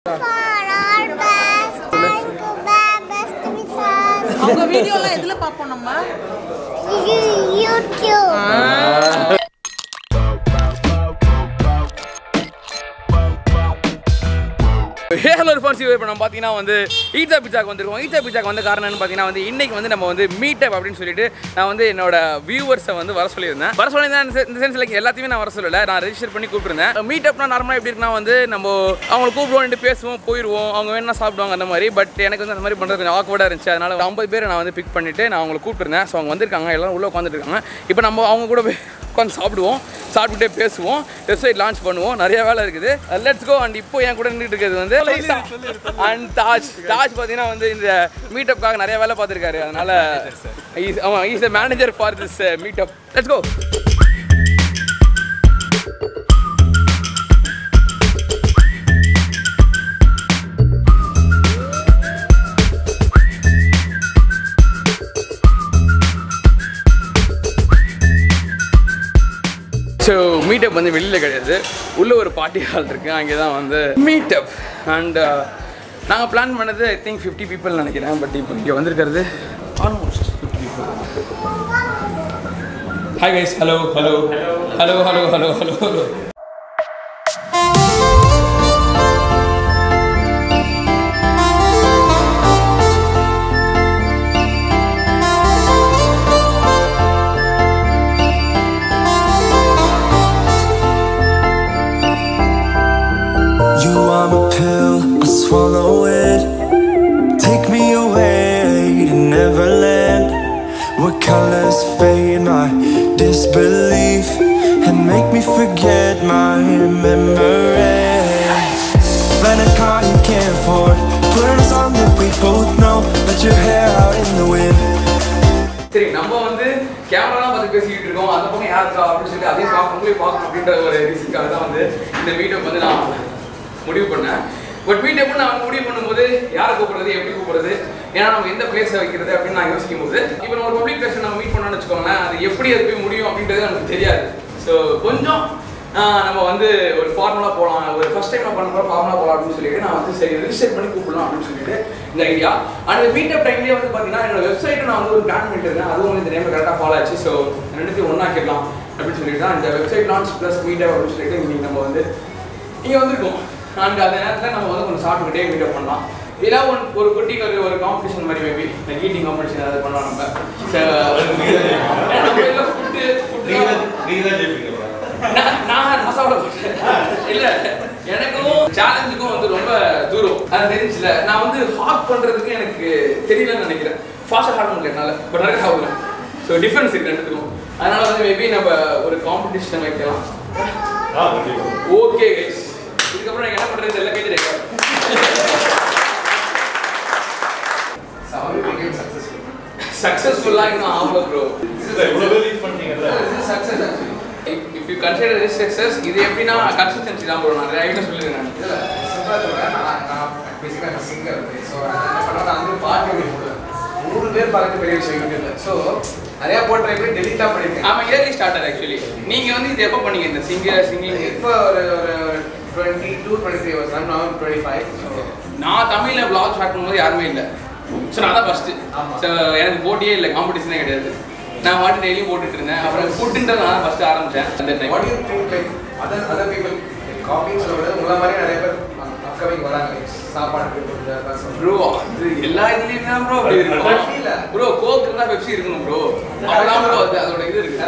அவங்க வீடியோலாம் எதுல பாப்போம் நம்ம YouTube. ஹேலோ ஃபன்ஸ் இப்போ நம்ம பார்த்தீங்கன்னா வந்து ஈட்டா பிச்சாக்கு வந்திருக்கோம் ஈட்டா பிச்சாக்கு வந்த காரணம்னு பார்த்தீங்கன்னா வந்து இன்னைக்கு வந்து நம்ம வந்து மீட் அப் அப்படின்னு சொல்லிட்டு நான் வந்து என்னோட வியூவர்ஸை வந்து வர சொல்லியிருந்தேன் வர சொல்லியிருந்தேன் இந்த சென்ஸ் லைக் எல்லாத்தையுமே நான் வர சொல்லலை நான் ரெஜிஸ்டர் பண்ணி கூப்பிட்டுருந்தேன் மீட் அப்னா நார்மலாக எப்படி இருக்குன்னா வந்து நம்ம அவங்களை கூப்பிடுவோம் பேசுவோம் போயிடுவோம் அவங்க வேணா சாப்பிடுவாங்க அந்த மாதிரி பட் எனக்கு வந்து அந்த மாதிரி பண்ணுறது கொஞ்சம் ஆக்வர்டாக இருந்துச்சு அதனால ஒரு ஐம்பது பேர் நான் வந்து பிக் பண்ணிட்டு நான் அவங்களை கூப்பிட்டுருந்தேன் ஸோ அவங்க வந்திருக்காங்க எல்லாரும் உள்ளே உட்காந்துட்டு இருக்காங்க இப்போ நம்ம அவங்க கூட போய் உட்காந்து சாப்பிடுவோம் சாப்பிட்டுட்டே பேசுவோம் வெப்சைட் லான்ச் பண்ணுவோம் நிறைய வேலை இருக்குது லெட்ஸ் கோ அண்ட் இப்போ என் கூட நின்றுட்டு இருக்கிறது வந்து அண்ட் தாஜ் தாஜ் பார்த்தீங்கன்னா வந்து இந்த மீட்டப்காக நிறைய வேலை பார்த்துருக்காரு அதனால he's- ஆமாம் is the manager for this meetup let's go so meetup வந்து வெளியில் கிடையாது உள்ள ஒரு பார்ட்டி ஹால் இருக்குது அங்கே தான் வந்து மீட்டப் அண்ட் நாங்கள் பிளான் பண்ணது ஐ திங்க் ஃபிஃப்டி பீப்புள் நினைக்கிறேன் பட் இப்போ இங்கே வந்திருக்கிறது almost fifty people hi guys hello hello hello hello hello hello hello You are my pill, I swallow it. Take me away to Neverland, where colors fade my disbelief and make me forget my memories. Rent a car you can't afford, put on a song that we both know. Let your hair out in the wind. சரி நம்ம வந்து கேமராலாம் பார்த்து பேசிக்கிட்டு இருக்கோம் அந்த பக்கம் யார் இருக்கா அப்படின்னு சொல்லிட்டு அதையும் பார்க்கணும் உங்களையும் பார்க்கணும் அப்படின்ற ஒரு ரீசனுக்காக தான் வந்து இந்த மீட்டப் வந்து நான் முடிவு பண்ணேன் பட் மீட்டப் நான் முடிவு பண்ணும்போது யாரை கூப்பிடுறது எப்படி கூப்பிடுறது ஏன்னா நம்ம எந்த பிளேஸை வைக்கிறது அப்படின்னு நான் யோசிக்கும் போது இப்போ நம்ம ஒரு பப்ளிக் பிளேஸை நம்ம மீட் பண்ணோம்னு வச்சுக்கோங்களேன் அது எப்படி அது போய் முடியும் அப்படின்றது நமக்கு தெரியாது ஸோ கொஞ்சம் ஆஹ், நம்ம வந்து ஒரு ஃபார்முலா போகலாம் ஒரு ஃபர்ஸ்ட் டைம் நான் பண்ணுற ஃபார்முலா போகலாம் அப்படின்னு சொல்லிட்டு நான் வந்து சரி ரிஜிஸ்டர் பண்ணி கூப்பிடலாம் அப்படின்னு சொல்லிட்டு இந்த ஐடியா அந்த மீட்டப் டைம்லேயே வந்து பார்த்தீங்கன்னா என்னோட வெப்சைட்டை நான் வந்து ஒரு பிளான் பண்ணிட்டு இருக்கேன் அதுவும் வந்து இந்த டைம் கரெக்டாக ஃபாலோ ஆச்சு ஸோ ரெண்டுத்தையும் ஒன்றாக்கிடலாம் அப்படின்னு சொல்லிட்டு தான் இந்த வெப்சைட் லான்ச் ப்ளஸ் மீட்டப் அப்படின்னு சொல்லிட்டு இன்னைக்கு நம்ம வந்து இங்கே வந்திருக்கோம் அண்ட் அந்த நேரத்தில் நம்ம வந்து கொஞ்சம் சாப்பிட்டுக்கிட்டே மீட்டப் பண்ணலாம் இதெல்லாம் ஒரு ஒரு குட்டி ஒரு ஒரு காம்படிஷன் மாதிரி மேபி இந்த ஈட்டிங் காம்படிஷன் ஏதாவது பண்ணலாம் நம்ம ஃபுட்டு ஃபுட்டு நான் நான் நான் சாப்பிட மாட்டேன் இல்ல எனக்கும் சேலஞ்சுக்கும் வந்து ரொம்ப தூரம் அது தெரிஞ்சுல நான் வந்து ஹாக் பண்றதுக்கு எனக்கு தெரியலன்னு நினைக்கிறேன் ஃபாஸ்ட்டாக ஹாக் முடியல என்னால பட் நிறைய சாப்பிடுவேன் ஸோ டிஃபரன்ஸ் இருக்கு ரெண்டுத்துக்கும் அதனால வந்து மேபி நம்ம ஒரு காம்படிஷன் வைக்கலாம் ஓகே கைஸ் இதுக்கப்புறம் எனக்கு என்ன பண்றது எல்லாம் கேட்டு சக்ஸஸ்ஃபுல்லாக இன்னும் ஆகல bro success actually if you consider this success இது எப்படின்னா கன்சிஸ்டன்சி தான் ப்ரோ நான் நிறைய சொல்லிடுறேன் நான் இல்ல, simple ஆ சொல்றேன். நான் நான் basically I'm a singer. So, நான் என்ன பண்ணுவேன், நான் வந்து பாட்டு எழுதி போடுவேன். நூறு பேர் பார்க்கறது பெரிய விஷயம் யூடியூப்ல ஸோ நிறைய போட்டு ட்ரை பண்ணி டெலிட்லாம் பண்ணிருக்கேன் ஆமாம் இயர்லி ஸ்டார்டர் ஆக்சுவலி நீங்கள் வந்து இது எப்போ பண்ணீங்க இந்த சிங்கர் சிங்கிங் இப்போ ஒரு ஒரு twenty two twenty three years நான் டுவெண்ட்டி ஃபைவ் நான் தமிழில் vlog ஸ்டார்ட் பண்ணும்போது யாருமே இல்லை ஸோ நான் தான் ஃபஸ்ட்டு ஆமா. ஸோ எனக்கு போட்டியே இல்லை காம்படிஷனே கிடையாது நான் பாட்டு டெய்லியும் போட்டுட்டு இருந்தேன் அப்புறம் ஃபுட்டுன்றது நான் ஃபஸ்ட்டு ஆரம்பித்தேன் அந்த time what you think like other other people காப்பின்னு சொல்றது உங்களை மாதிரி நிறைய பேர் அப்கமிங் வராங்க like சாப்பாடு ப்ரோ அது எல்லா இதுலயும் தான் ப்ரோ அப்படி இல்ல. இருக்கும் ப்ரோ கோக் இருந்தா பெப்சி இருக்கணும் ப்ரோ அவ்வளவுதான் ப்ரோ அது அதோட இது இருக்கு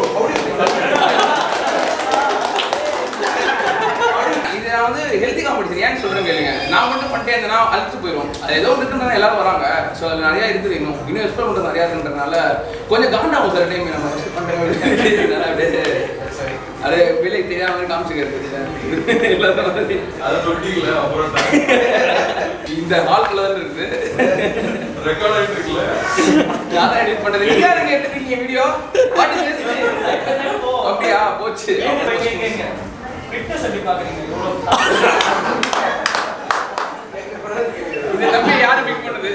இது நான் வந்து ஹெல்த்தி காம்படிஷன் ஏன்னு சொல்றேன் கேளுங்க நான் மட்டும் பண்ணிட்டே இருந்தேன்னா அழுத்து போயிடும் அது ஏதோ ஒன்று இருக்குன்றதால எல்லாரும் வராங்க ஸோ அது நிறைய இருக்குது இன்னும் இன்னும் எக்ஸ்ப்ளோர் பண்ணுறது நிறையா இருக்குன்றதுனால கொஞ்சம் காண்டாகும் சார் டைம் நம்ம ஃபஸ்ட்டு பண்ணுறேன் அப்படியே அது விலை தெரியாம மாதிரி காமிச்சுக்கிறது எல்லாரும் வந்து அதை சொல்லிட்டீங்களே அப்புறம் இந்த ஹால்குள்ள தான் இருக்குது ரெக்கார்ட் ஆயிட்டு இருக்குல்ல நான் தான் எடிட் பண்றது நீங்க யாருங்க எடுத்துருக்கீங்க வீடியோ வாட் இஸ் அப்படியா போச்சு இது நம்பி யாரு பிக் பண்ணது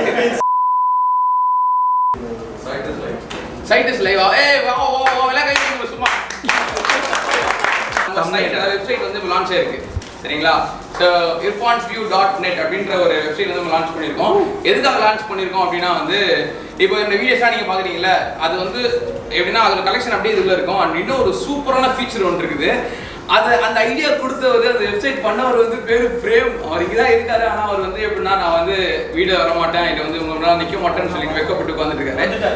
சைட் இஸ் லைவா ஏய் வா வா வா எல்லாம் கை தூக்குங்க சும்மா நம்ம சைட் வெப்சைட் வந்து லான்ச் ஆயிருக்கு சரிங்களா so Irfan's view dot net அப்படின்ற ஒரு வெப்சைட் வந்து நம்ம லான்ச் பண்ணியிருக்கோம் எதுக்காக லான்ச் பண்ணியிருக்கோம் அப்படின்னா வந்து இப்போ இந்த வீடியோஸ்லாம் நீங்கள் பார்க்குறீங்களா அது வந்து எப்படின்னா அதோட கலெக்ஷன் அப்படியே இதில் இருக்கும் அண்ட் இன்னும் ஒரு சூப்பரான ஃபீச்சர் ஒன்று இருக்குது அது அந்த ஐடியா கொடுத்தவர் அந்த வெப்சைட் பண்ணவர் வந்து பேர் பிரேம் அவர் இங்கே தான் இருக்காரு ஆனால் அவர் வந்து எப்படின்னா நான் வந்து வீடியோ வர மாட்டேன் இது வந்து உங்க முன்னாடி நிற்க மாட்டேன்னு சொல்லி வெக்கப்பட்டு உட்காந்துட்டு இருக்காரு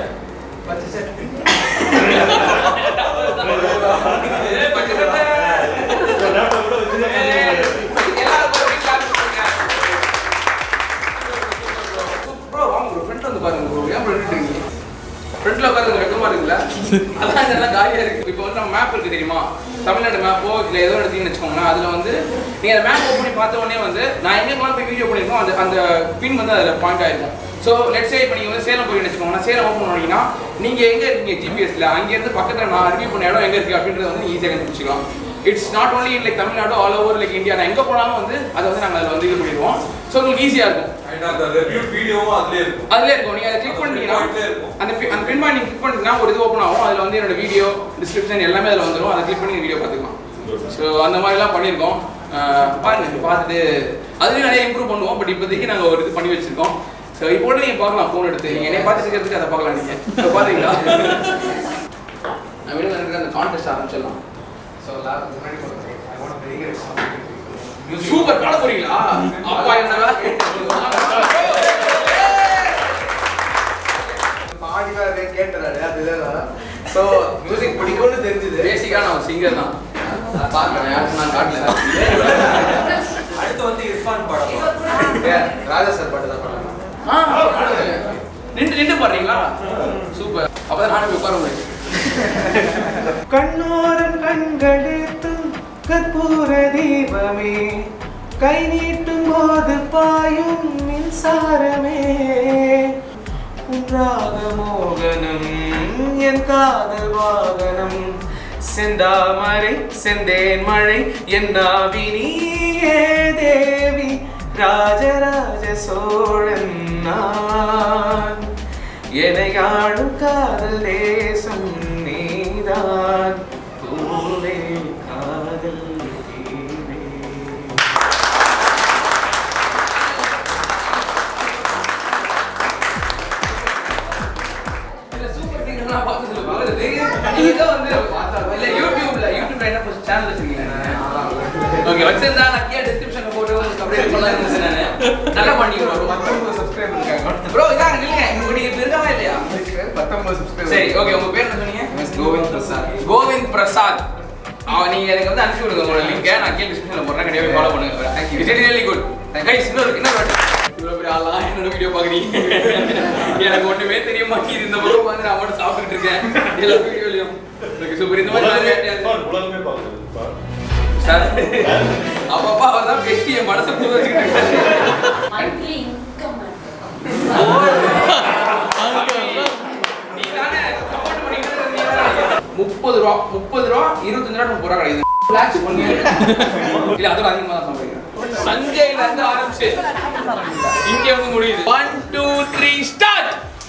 Bro, வாங்க bro, front ல வந்து பாருங்க bro. ஏன் bro நின்னுட்டு இருக்கீங்க? front ல உட்காருங்க, வெக்கமா இருக்குல்ல? அதான் இதெல்லாம் காலியா இருக்கு. இப்போ வந்து நம்ம map இருக்கு தெரியுமா? தமிழ்நாடு மேப்போ இல்லை ஏதோ எடுத்தீங்கன்னு வச்சுக்கோங்களேன் அதுல வந்து நீங்க அந்த மேப் ஓப்பன் பண்ணி பார்த்த உடனே வந்து நான் எங்கெல்லாம் போய் வீடியோ பண்ணியிருக்கோம் அந்த அந்த பின் வந்து அதில் பாயிண்ட் ஆயிருக்கும் ஸோ லெட்ஸ் சே இப்போ நீங்கள் வந்து சேலம் போய் வச்சுக்கோங்களேன் சேலம் ஓப்பன் பண்ணீங்கன்னா நீங்கள் எங்கே இருக்கீங்க ஜிபிஎஸ்ல அங்கேருந்து பக்கத்தில் நான் ரிவ்யூ பண்ண இடம் எங்கே இருக்கு அப்படின்றத வந்து ஈஸியாக கண்டுபிடிச்சிக்கலாம் it's not only in like Tamil Nadu all over like India நான் எங்கே போனாலும் வந்து அதை வந்து நாங்கள் அதில் வந்து இது பண்ணிடுவோம் ஸோ உங்களுக்கு ஈஸியாக இருக்கும் And அந்த review வீடியோவும் அதுலயே இருக்கும் அதுல இருக்கும் நீங்க அதை கிளிக் பண்ணிட்டீங்கன்னா Pinpoint-லயே இருக்கும். அந்த pin- அந்த பின் பாயிண்ட் கிளிக் பண்ணிட்டீங்கன்னா ஒரு இது ஓப்பன் ஆகும் அதுல வந்து என்னோட வீடியோ டிஸ்கிரிப்ஷன் எல்லாமே அதுல வந்துரும் அதை கிளிக் பண்ணி வீடியோ பார்த்துக்கலாம் ஸோ அந்த மாதிரிலாம் பண்ணியிருக்கோம் அஹ் பாருங்க பார்த்துட்டு அதுலேயும் நிறைய இம்ப்ரூவ் பண்ணுவோம் பட் இப்போதைக்கு நாங்கள் ஒரு இது பண்ணி வச்சிருக்கோம் ஸோ இப்போ கூட நீங்கள் பார்க்கலாம் ஃபோன் எடுத்து நீங்கள் என்னை பார்த்துட்டு இருக்கிறதுக்கு அதை பார்க்கலாம் நீங்கள் ஸோ பார்த்தீங்களா நான் விட எனக்கு அந்த கான்டெஸ்ட் ஆரம்பிச்சிடலாம் ஸோ எல்லாருக்கும் முன்னாடி சொல்றேன் ஐ வாண்ட் வெரி சூப்பர் பாட போறீங்களா அப்பா என்ன பாடி வேற கேட்டுறாரு அதுதான் ஸோ மியூசிக் பிடிக்கும்னு தெரிஞ்சுது பேசிக்காக நான் சிங்கர் தான் பார்க்கலாம் யாருக்கும் நான் காட்டல அடுத்து வந்து இர்ஃபான் படம் ஏன், ராஜா சார் பாட்டு தான் பண்ணலாம் ஆ, நின்று நின்று பாடுறீங்களா சூப்பர் அப்பதான் நானும் போய் உட்கார முடியும் கண்ணோரம் கண்களேத்தும் கற்பூர தீபமே கை நீட்டும் போது பாயும் மின்சாரமே உன்றாக மோகனம் என் காதல் வாகனம் செந்தாமரை செந்தேன் மழை என் நாவினியே தேவி ராஜராஜ சோழன் நான் என்னை ஆளும் காதல் தேசம் நீதான் பூவே காதல் தீவே இல்ல சூப்பர் சிங்கர் நான் பார்த்ததுல பாக்குறது நீங்க வந்து இல்ல யூடியூப்ல யூடியூப்ல என்ன சேனல் வச்சிருக்கீங்க ஓகே வச்சிருந்தா நான் கீழே டிஸ்கிரிப்ஷன்ல போட்டு உங்களுக்கு அப்படியே பண்ணலாம் இருந்துச்சு நானு நல்லா பண்ணீங்க ப்ரோ பத்தொன்பது சப்ஸ்கிரைபர் இருக்காங்க ப்ரோ இதாங்க நில்லுங்க இப்போ நீங்க இப்ப இருக்காவா இல்லையா பத்தொன்பது சப்ஸ்கிரைபர் சரி ஓகே உங்க பேர் என்ன சொன்னீங்க கோவிந்த் பிரசாத் கோவிந்த் பிரசாத் அவன் நீங்க எனக்கு வந்து அனுப்பி விடுங்க உங்களோட லிங்கை நான் கீழே டிஸ்கிரிப்ஷன்ல போடுறேன் கண்டிப்பா ஃபாலோ பண்ணுங்க Thank you. It's really good guys இன்னொரு இன்னொரு வாட்டி. இவ்வளவு பெரிய ஆளா என்னோட வீடியோ பாக்குறீங்க எனக்கு ஒண்ணுமே தெரிய மாட்டேங்குது இந்த பக்கம் வந்து நான் மட்டும் சாப்பிட்டுட்டு இருக்கேன் எல்லா வீடியோலயும் எனக்கு சூப்பர் இந்த மாதிரி நான் கேட்டேன் உலகமே பார்க்குது சார் அப்பப்பா அவர் தான் பேசி என் மனசை புது வச்சுக்கிட்டு இருக்காரு. மந்த்லி இன்கம் நீ தானே support பண்ணிக்கிட்டு இருந்தது நீ தானே. முப்பது ரூபா முப்பது ரூபா இருபத்தஞ்சு ரூபா முப்பது ரூபா கிடையாது லேக்ஸ் ஒன் இல்ல அதோட அதிகமா தான் சம்பாதிக்கிறேன் சஞ்சய்ல இருந்து ஆரம்பிச்சு இங்க வந்து முடியுது ஒன் டூ த்ரீ ஸ்டார்ட்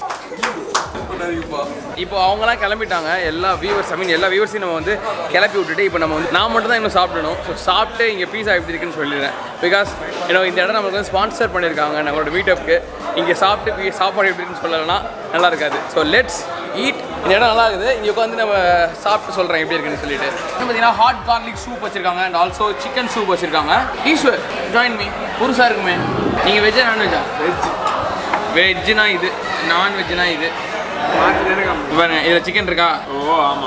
இப்போ அவங்கலாம் கிளம்பிட்டாங்க எல்லா வியூவர்ஸ் ஐ மீன் எல்லா வியூவர்ஸையும் நம்ம வந்து கிளப்பி விட்டுட்டு இப்போ நம்ம வந்து நான் மட்டும் தான் இன்னும் சாப்பிடணும் ஸோ சாப்பிட்டு இங்கே பீஸா எப்படி இருக்குன்னு சொல்லிடுறேன் பிகாஸ் ஏன்னா இந்த இடம் நம்மளுக்கு வந்து ஸ்பான்சர் பண்ணியிருக்காங்க நம்மளோட மீட்டப்புக்கு இங்கே சாப்பிட்டு பீ- சாப்பாடு எப்படி இருக்குன்னு சொல்லலைன்னா நல்லா இருக்காது ஸோ லெட்ஸ் ஈட் இந்த இடம் நல்லா இருக்குது இங்கே உட்காந்து நம்ம சாப்பிட்டு சொல்கிறேன் எப்படி இருக்குன்னு சொல்லிட்டு பார்த்தீங்கன்னா ஹாட் கார்லிக் சூப் வச்சிருக்காங்க அண்ட் ஆல்சோ சிக்கன் சூப் வச்சிருக்காங்க ஈஸ்வர் ஜாயின் மீ புதுசாக இருக்குமே நீங்கள் வெஜ்ஜா நான்வெஜ்ஜா வெஜ் வெஜ்னா இது நான்வெஜ்னா இது பாருங்க இதுல சிக்கன் இருக்கா ஓ ஆமா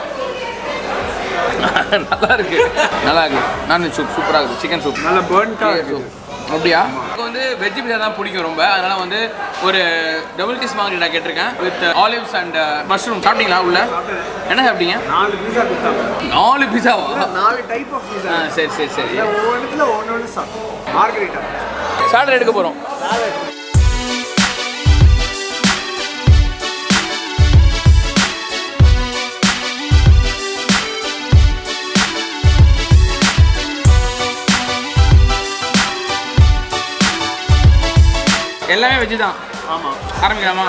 நல்லா இருக்கு நல்லா இருக்கு நான்வெஜ் சூப் சூப்பரா இருக்கு சிக்கன் சூப் நல்ல பேர்ன்டா சூப் அப்படியா எனக்கு வந்து வெஜ் பிஸா தான் பிடிக்கும் ரொம்ப அதனால வந்து ஒரு டபுள் பீஸ் வாங்கி நான் கேட்டிருக்கேன் வித் ஆலிவ்ஸ் அண்ட் மஷ்ரூம் சாப்பிட்டீங்களா உள்ள என்ன சாப்பிட்டீங்க நாலு பீஸா கொடுத்தாங்க நாலு பீஸாவா நாலு டைப் ஆஃப் ஆ பீஸா சரி சரி சரி ஒவ்வொன்றுத்துல ஒன்று ஒன்று சாப்பிட்டோம் மார்கரிட்டா சாலட் எடுக்க போறோம் எல்லாமே வெஜ் தான் ஆமா ஆரம்பிக்கலாமா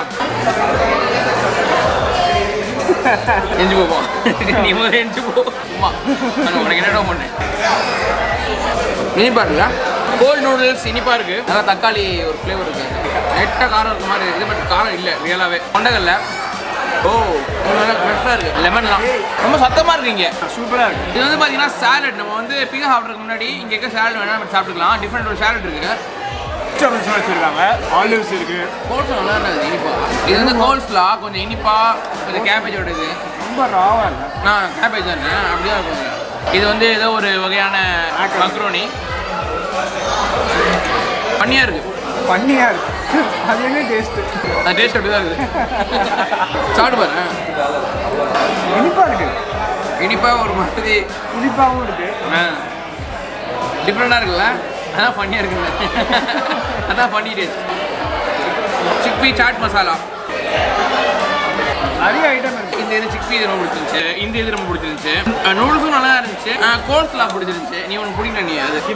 எஞ்சி போப்போம் நீ முதல்ல எஞ்சி போ சும்மா நான் உனக்கு என்னடா பண்ணேன் இனிப்பா இருக்குல்ல கோல்ட் நூடுல்ஸ் இனிப்பா இருக்கு நல்லா தக்காளி ஒரு ஃப்ளேவர் இருக்கு லைட்டாக காரம் இருக்க மாதிரி இருக்குது பட் காரம் இல்லை ரியலாகவே கொண்டகல்ல ஓ நல்லா ஃப்ரெஷ்ஷாக இருக்கு லெமன்லாம் ரொம்ப சத்தமாக இருக்குங்க சூப்பரா இருக்கு இது வந்து பார்த்தீங்கன்னா சாலட் நம்ம வந்து பீஸா சாப்பிட்றதுக்கு முன்னாடி இங்கே இருக்க சாலட் வேணா நம்ம சாப்பிட்டுக்கலாம் டிஃப்ரெண்ட் ஒரு சாலட் இருக்கு வெஜிடபிள்ஸ் வச்சிருக்காங்க ஆலிவ்ஸ் இருக்கு கோல்ஸ் நல்லா இருந்தது இனிப்பா இது வந்து கோல்ஸ்லாம் கொஞ்சம் இனிப்பா கொஞ்சம் கேபேஜோட இது ரொம்ப ராவா இல்லை நான் கேபேஜ் தானே அப்படிதான் இருக்கும் இது வந்து ஏதோ ஒரு வகையான மக்ரோனி பண்ணியா இருக்கு பண்ணியா இருக்கு அது என்ன டேஸ்ட் அது டேஸ்ட் அப்படி தான் இருக்குது சாப்பிட்டு பாரு இனிப்பா இருக்கு இனிப்பா ஒரு மாதிரி இனிப்பாவும் இருக்கு டிஃப்ரெண்டாக இருக்குல்ல அதான் பண்ணியாக இருக்குல்ல அதான் பண்ணி டேஸ்ட் சிக்பி சாட் மசாலா நிறைய ஐட்டம் இருக்கு இந்த இது சிக்பி இது ரொம்ப பிடிச்சிருந்துச்சு இந்த இது ரொம்ப பிடிச்சிருந்துச்சு நூடுல்ஸும் நல்லா இருந்துச்சு கோல்ஸ்லாம் பிடிச்சிருந்துச்சு நீ ஒன்று பிடிக்கல நீ அது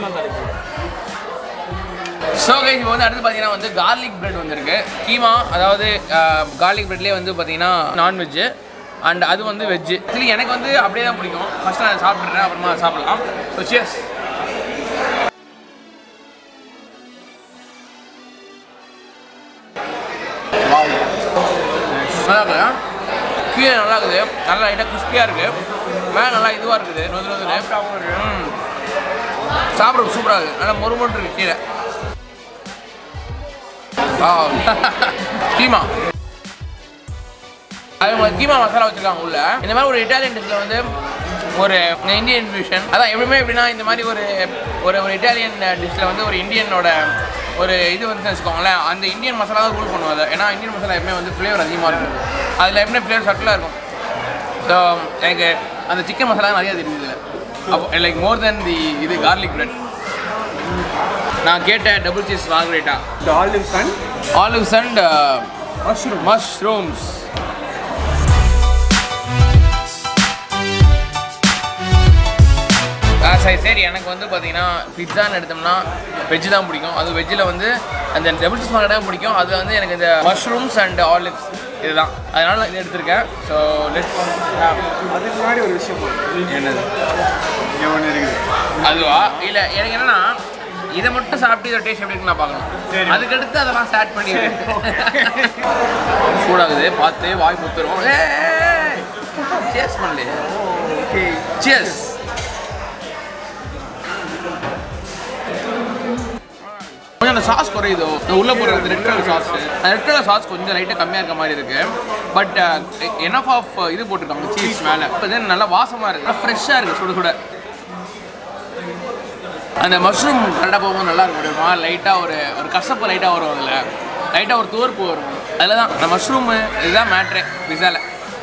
ஸோ கைஸ் இப்போ வந்து அடுத்து பார்த்தீங்கன்னா வந்து கார்லிக் பிரெட் வந்திருக்கு கீமா அதாவது கார்லிக் பிரெட்லேயே வந்து பார்த்தீங்கன்னா நான்வெஜ்ஜு அண்ட் அது வந்து வெஜ்ஜு ஆக்சுவலி எனக்கு வந்து அப்படியே தான் பிடிக்கும் ஃபஸ்ட் நான் சாப்பிட்றேன் அப்புறமா சாப்பிடலாம் ஸோ சியர்ஸ் நல்லா இருக்குதா கீழே நல்லா இருக்குது நல்லா லைட்டாக கிறிஸ்பியாக இருக்குது மேலே நல்லா இதுவாக இருக்குது நொது நொதுன்னு ம். சாப்பிட்றது சூப்பராக இருக்குது நல்லா மொறு மொறு இருக்கு கீழே ஆ கீமா அது உங்களுக்கு கீமா மசாலா வச்சுருக்காங்க உள்ள இந்த மாதிரி ஒரு இட்டாலியன் டிஷ்ஷில் வந்து ஒரு இந்தியன் ஃபியூஷன் அதான் எப்பவுமே எப்படின்னா இந்த மாதிரி ஒரு ஒரு ஒரு இட்டாலியன் டிஷ்ஷில் வந்து ஒரு இந்தியனோட ஒரு இது வந்து வச்சுக்கோங்களேன் அந்த இந்தியன் மசாலா தான் ரூல் பண்ணுவாங்க ஏன்னா இந்தியன் மசாலா எப்பவுமே வந்து ஃப்ளேவர் அதிகமாக இருக்கும் அதில் எப்பவுமே ஃப்ளேவர் சட்டிலாக இருக்கும் ஸோ எனக்கு அந்த சிக்கன் மசாலா நிறைய தெரியுது இதில் அப்போ லைக் மோர் தென் தி இது கார்லிக் பிரெட் நான் கேட்ட டபுள் சீஸ் மார்கரேட்டா இந்த olives and olives and mushroom mushrooms சரி சரி எனக்கு வந்து பார்த்தீங்கன்னா பிட்சான்னு எடுத்தோம்னா வெஜ் தான் பிடிக்கும் அது வெஜ்ஜில் வந்து அந்த டபுள் சீஸ் மார்க்கெட் தான் பிடிக்கும் அது வந்து எனக்கு இந்த மஷ்ரூம்ஸ் அண்ட் ஆலிவ்ஸ் இதுதான் அதனால இது எடுத்திருக்கேன் ஸோ லெட்ஸ் அதுக்கு முன்னாடி ஒரு விஷயம் இருக்கு. என்னது இங்க ஒன்று இருக்குது அதுவா இல்லை எனக்கு என்னன்னா இதை மட்டும் சாப்பிட்டு இதோட டேஸ்ட் எப்படி இருக்குன்னு நான் பார்க்கணும் அதுக்கடுத்து அதெல்லாம் ஸ்டார்ட் பண்ணி சூடாகுது பார்த்து வாய் முத்துரும் சேஸ் பண்ணலையே ஓகே Cheers. கொஞ்சம் அந்த சாஸ் குறையுதோ இந்த உள்ள போடுற அந்த ரெட் கலர் சாஸ் அந்த ரெட் கலர் சாஸ் கொஞ்சம் லைட்டாக கம்மியாக இருக்க மாதிரி இருக்கு பட் எனஃப் ஆஃப் இது போட்டிருக்காங்க சீஸ் மேலே இப்போ தென் நல்லா வாசமாக இருக்கு ஃப்ரெஷ்ஷாக இருக்கு சுட சுட அந்த மஷ்ரூம் கரெக்டாக போகும்போது நல்லா இருக்கும் அப்படிமா லைட்டாக ஒரு ஒரு கசப்பு லைட்டாக வரும் அதில் லைட்டாக ஒரு துவர்ப்பு வரும் அதில் தான் அந்த மஷ்ரூமு இதுதான் மேட்ரு பிஸாவில்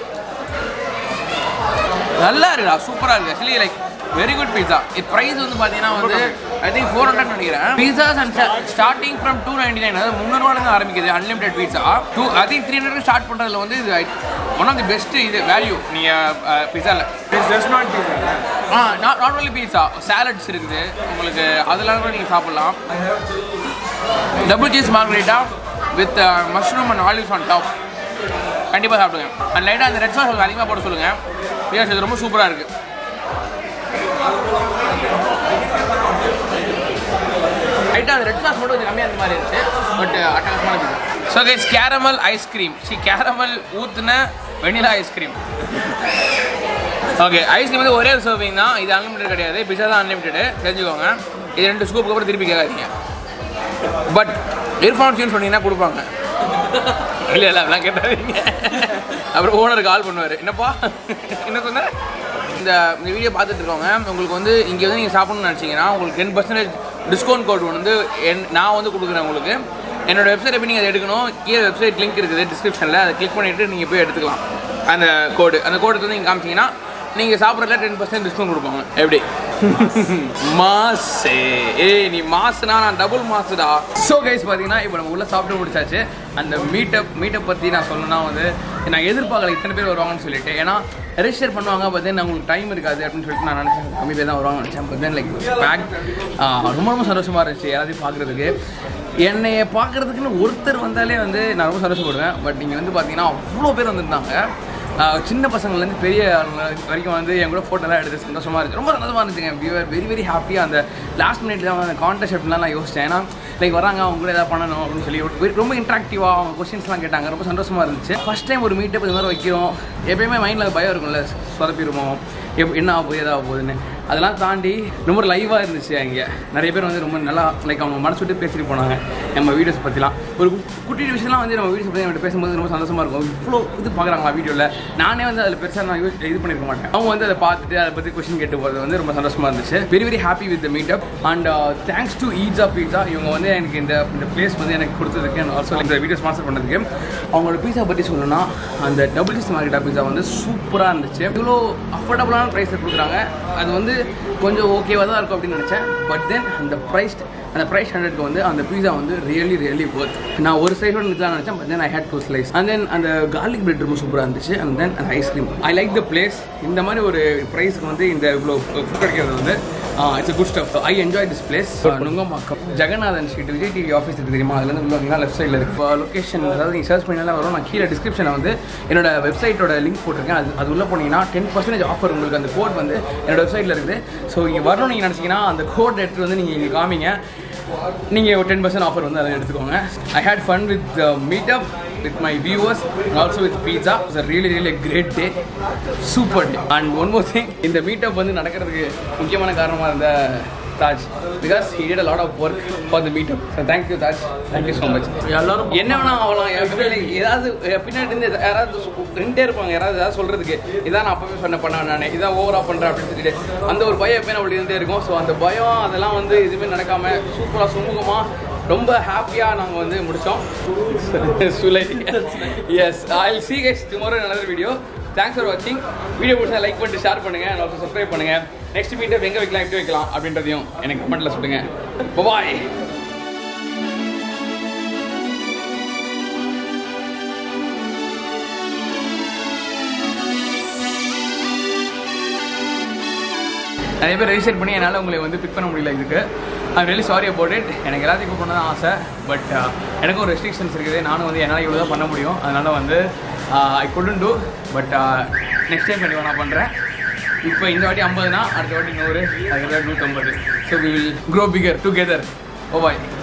நல்லா இருக்குடா சூப்பராக இருக்குது actually like very good pizza இது ப்ரைஸ் வந்து பார்த்தீங்கன்னா வந்து ஐ திங்க் ஃபோர் ஹண்ட்ரட் நினைக்கிறேன் pizzas and starting from two ninety nine அதாவது முந்நூறுவாலேருந்து ஆரம்பிக்குது unlimited pizza two I think three hundred start பண்ணுறதுல வந்து இது ஒன் ஆஃப் தி பெஸ்ட் இது வேல்யூ நீங்கள் பீஸாவில் it's just not pizza ah not not only pizza salads இருக்குது உங்களுக்கு அதெல்லாம் கூட நீங்கள் சாப்பிட்லாம் double cheese margherita with mushroom and olives on top கண்டிப்பாக சாப்பிடுங்க அண்ட் லைட்டாக அந்த ரெட் சாஸ் கொஞ்சம் அதிகமாக போட சொல்லுங்கள் பிகாஸ் இது ரொம்ப சூப்பராக இருக்குது லைட்டாக அந்த ரெட் சாஸ் மட்டும் கொஞ்சம் கம்மியாக இருந்த மாதிரி இருந்துச்சு பட் அட்டகாசமான pizza so guys caramel ice cream சி கேரமல் ஊத்துன வெனிலா ஐஸ்கிரீம் ஓகே ஐஸ்கிரீம் வந்து ஒரே சர்விங் தான் இது அன்லிமிட்டட் கிடையாது பிஸா தான் அன்லிமிட்டடு தெரிஞ்சுக்கோங்க இது ரெண்டு ஸ்கூப்புக்கு அப்புறம் திருப்பி கேட்காதீங்க பட் இர்ஃபான் சீன் சொன்னீங்கன்னா கொடுப்பாங்க இல்லை இல்லை அதெல்லாம் கேட்டாதீங்க அப்புறம் ஓனர் கால் பண்ணுவார் என்னப்பா என்ன சொன்ன இந்த இந்த வீடியோ பார்த்துட்டு இருக்கவங்க உங்களுக்கு வந்து இங்கே வந்து நீங்கள் சாப்பிடணும்னு நினச்சிங்கன்னா உங்களுக்கு டென் பர்சன்டேஜ் டிஸ்கவுண்ட் கோட் வந்து என் நான் வந்து கொடுக்குறேன் உங்களுக்கு என்னோட வெப்சைட்டை போய் நீங்கள் அதை எடுக்கணும் கீழே வெப்சைட் லிங்க் இருக்குது டிஸ்கிரிப்ஷனில் அதை கிளிக் பண்ணிவிட்டு நீங்கள் போய் எடுத்துக்கலாம் அந்த கோடு அந்த கோடு வந்து நீங்கள் காமிச்சிங்கன்னா நீங்கள் சாப்பிட்றதுல டென் பர்சன்ட் டிஸ்கவுண்ட் கொடுப்பாங்க எப்படி மாசே ஏய் நீ மாசுனா நான் டபுள் மாசுடா ஸோ கைஸ் பார்த்தீங்கன்னா இப்போ நம்ம உள்ள சாப்பிட்டு முடிச்சாச்சு அந்த மீட்டப் மீட்டப் பற்றி நான் சொல்லணும்னா வந்து நான் எதிர்பார்க்கல இத்தனை பேர் வருவாங்கன்னு சொல்லிட்டு ஏன்னா ரெஜிஸ்டர் பண்ணுவாங்க பட் தென் அவங்களுக்கு டைம் இருக்காது அப்படின்னு சொல்லிட்டு நான் நினச்சேன் கம்மி பேர் தான் வருவாங்க நினச்சேன் பட் தென் லைக் பேக் ரொம்ப ரொம்ப சந்தோஷமாக இருந்துச்சு எல்லாத்தையும் பார்க்குறதுக்கு என்னைய பார்க்குறதுக்குன்னு ஒருத்தர் வந்தாலே வந்து நான் ரொம்ப சந்தோஷப்படுவேன் பட் நீங்கள் வந்து பார்த்தீங்கன்னா அவ்வளோ பேர் வந்திருந்தாங்க ஆஹ் சின்ன பசங்கள்லேருந்து பெரிய ஆளுங்க வரைக்கும் வந்து என் கூட ஃபோட்டோலாம் எடுத்து சந்தோஷமாக இருந்துச்சு ரொம்ப சந்தோஷமாக இருந்துச்சுங்க வி வெரி வெரி ஹாப்பியாக அந்த லாஸ்ட் மினிட்ல அந்த கான்டெஸ்ட் அப்படிலாம் நான் யோசிச்சேன் ஏன்னா லைக் வராங்க அவங்க கூட ஏதாவது பண்ணணும் அப்படின்னு சொல்லி ஒரு- ரொம்ப இன்ட்ராக்டிவாக அவங்க கொஸ்டின்ஸ்லாம் கேட்டாங்க ரொம்ப சந்தோஷமாக இருந்துச்சு ஃபஸ்ட் டைம் ஒரு மீட்டப் இது மாதிரி வைக்கிறோம் எப்பயுமே மைண்டில் பயம் இருக்கும்ல சொதப்பிடுமோ எப் என்ன ஆக போகுது ஏதாவது போகுதுன்னு அதெல்லாம் தாண்டி ரொம்ப லைவாக இருந்துச்சு அங்கே நிறைய பேர் வந்து ரொம்ப நல்லா லைக் அவங்க மனசு விட்டு பேசிட்டு போனாங்க நம்ம வீடியோஸ் பற்றிலாம் ஒரு கு- குட்டி விஷயம்லாம் வந்து நம்ம வீடியோஸ் பற்றி நம்ம பேசும்போது ரொம்ப சந்தோஷமாக இருக்கும் இவ்வளோ இது பார்க்குறாங்களா வீடியோவில் நானே வந்து அதில் பெருசாக நான் யூஸ் இது பண்ணியிருக்க மாட்டேன் அவங்க வந்து அதை பார்த்துட்டு அதை பற்றி கொஸ்டின் கேட்டு போகிறது வந்து ரொம்ப சந்தோஷமாக இருந்துச்சு very very happy with meetup and thanks to Eatza pizza இவங்க வந்து எனக்கு இந்த இந்த பிளேஸ் வந்து எனக்கு கொடுத்ததுக்கு அண்ட் ஆல்சோ இந்த வீடியோ ஸ்பான்சர் பண்ணதுக்கு அவங்களோட பீஸா பற்றி சொல்லணும்னா அந்த டபுள் சீஸ் மார்க்கெட்டா பீஸா வந்து சூப்பராக இருந்துச்சு இவ்வளோ அஃபோர்டபுளான ப்ரைஸில் கொடுக்குறாங்க அது வந்து கொஞ்சம் ஓகேவாக தான் இருக்கும் அப்படின்னு நினச்சேன் பட் தென் அந்த ப்ரைஸ் அந்த ப்ரைஸ் ஹண்ட்ரட்க்கு வந்து அந்த பீஸா வந்து ரியலி ரியலி ஒர்த் நான் ஒரு சைஸோட நிறுத்தலாம் நினச்சேன் but then I had to slice and then அந்த கார்லிக் பிரெட் ரொம்ப சூப்பராக இருந்துச்சு அண்ட் தென் அந்த ice cream I like the place இந்த மாதிரி ஒரு ப்ரைஸ்க்கு வந்து இந்த இவ்வளோ ஃபுட் கிடைக்கிறது வந்து it's good stuff I enjoy this place Nungambakkam Jaganathan street Vijay TV office இருக்குது தெரியுமா அதுலேருந்து உள்ள வந்தீங்கன்னா லெஃப்ட் சைடில் இருக்கு லொக்கேஷன் அதாவது நீங்கள் சர்ச் பண்ணினாலும் வரும் நான் கீழே டிஸ்கிரிப்ஷனில் வந்து என்னோட வெப்சைட்டோட லிங்க் போட்டிருக்கேன் அது அது உள்ளே போனீங்கன்னா டென் பர்சன்டேஜ் ஆஃபர் உங்களுக்கு அந்த கோட் வந்து என்னோட வெப்சைட்டில் இருக்குது ஸோ இங்கே வரணும் நீங்கள் நினச்சிங்கன்னா அந்த கோட் எடுத்துகிட்டு வந்து நீங்கள் இங்கே காமிங்க நீங்கள் ஒரு டென் பர்சன்ட் ஆஃபர் வந்து அதை எடுத்துக்கோங்க I had fun with meet up with my viewers and also with pizza it's really really great day super day and one more thing இந்த மீட்டப் வந்து நடக்கிறதுக்கு முக்கியமான காரணமாக இருந்த Taj because he did a lot of work for the meetup so thank you Taj thank you so much எல்லாரும் என்ன வேணா ஆகலாம் எப்பவுமே like ஏதாவது அஹ், பின்னாடி இருந்து யாராவது சொ- நின்னுட்டே இருப்பாங்க யாராவது ஏதாவது சொல்றதுக்கு இதான் நான் அப்பவே சொன்ன பண்ண நான் இதான் ஓவரா பண்றேன் அப்படின்னு சொல்லிட்டு அந்த ஒரு பயம் எப்பயும் நம்மளுக்கு இருந்தே இருக்கும் ஸோ அந்த பயம் அதெல்லாம் வந்து எதுவுமே நடக்காம சூப்பரா சுமூகமா ரொம்ப ஹாப்பியா நாங்க வந்து முடிச்சோம் சுலை எஸ் I see guys tomorrow another video thanks for வாட்சிங் வீடியோ பிடிச்சா லைக் பண்ணிட்டு ஷேர் பண்ணுங்க அண்ட் ஆல்சோ சப்ஸ்கிரைப் பண்ணுங்க நெக்ஸ்ட் மீட்டப் எங்க வைக்கலாம் எப்படி வைக்கலாம் அப்படின்றதையும் எனக்கு கமெண்ட்ல சொல்லுங்க பாய் நிறைய பேர் ரெஜிஸ்டர் பண்ணி என்னால் உங்களை வந்து பிக் பண்ண முடியல இதுக்கு I really sorry about it எனக்கு எல்லாத்தையும் கூப்பிட தான் ஆசை பட் எனக்கும் ஒரு ரெஸ்ட்ரிக்ஷன்ஸ் இருக்குது நானும் வந்து என்னால் இவ்வளோ தான் பண்ண முடியும் அதனால் வந்து I couldn't do but next time கண்டிப்பாக நான் பண்ணுறேன் இப்போ இந்த வாட்டி ஐம்பதுனா அடுத்த வாட்டி நூறு அதுக்கப்புறம் நூற்றம்பது so we will grow bigger together oh bye